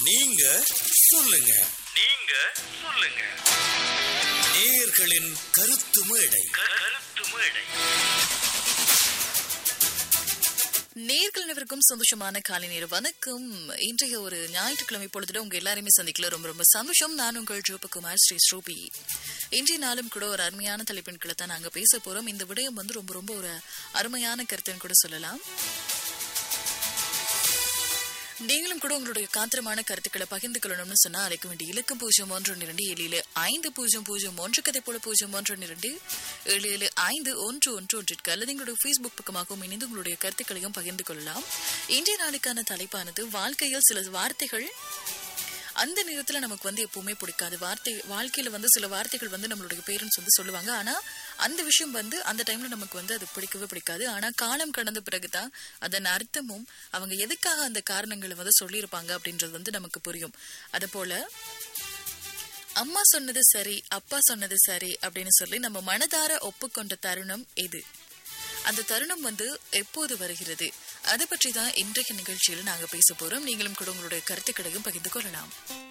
நீங்க சொல்லுங்க நீங்க சொல்லுங்க நேயர்களின் கருத்து மேடை கருத்து மேடை நேர்கள் அனைவருக்கும் சந்தோஷமான காலை நேர வணக்கம் இன்றைய ஒரு ஞாயிற்றுக்கிழமை பொழுதுல உங்க எல்லாரையுமே சந்திக்கல ரொம்ப ரொம்ப சந்தோஷம் நான் உங்கள் ஜோபகுமார் ஸ்ரீ ஸ்ரூபி இன்றைய நாளும் கூட ஒரு அருமையான தலைப்பின் கீழே தான் நாங்க பேச போறோம் இந்த விடயம் வந்து ரொம்ப ரொம்ப ஒரு அருமையான கருத்துன்னு கூட சொல்லலாம் நீங்களும் கூட உங்களுடைய காத்திரமான கருத்துக்களை பகிர்ந்து கொள்ளணும்னு சொன்னா அழைக்க வேண்டிய இலக்கம் பூஜ்ஜியம் ஒன்று இரண்டு ஏழு ஏழு ஐந்து பூஜ்ஜியம் பூஜ்ஜியம் ஒன்று கதை போல பூஜ்ஜியம் ஒன்று இரண்டு ஏழு ஏழு ஐந்து ஒன்று ஒன்று ஒன்றிற்கு அல்லது எங்களுடைய ஃபேஸ்புக் பக்கமாகவும் இணைந்து உங்களுடைய கருத்துக்களையும் பகிர்ந்து கொள்ளலாம் இன்றைய நாளுக்கான தலைப்பானது வாழ்க்கையில் சில வார்த்தைகள் அந்த நேரத்துல நமக்கு வந்து எப்பவுமே பிடிக்காது வார்த்தை வாழ்க்கையில வந்து சில வார்த்தைகள் வந்து நம்மளுடைய பேரண்ட்ஸ் வந்து சொல்லுவாங்க ஆனா அந்த விஷயம் வந்து அந்த டைம்ல நமக்கு வந்து அது பிடிக்கவே பிடிக்காது ஆனா காலம் கடந்த பிறகுதான் அதன் அர்த்தமும் அவங்க எதுக்காக அந்த காரணங்களை வந்து சொல்லியிருப்பாங்க அப்படின்றது வந்து நமக்கு புரியும் அது போல அம்மா சொன்னது சரி அப்பா சொன்னது சரி அப்படின்னு சொல்லி நம்ம மனதார ஒப்புக்கொண்ட தருணம் எது அந்த தருணம் வந்து எப்போது வருகிறது அதை பற்றி தான் இன்றைய நிகழ்ச்சியில் நாங்க பேச போறோம் நீங்களும் கூட உங்களுடைய கருத்துக்களையும் பகிர்ந்து கொள்ளலாம்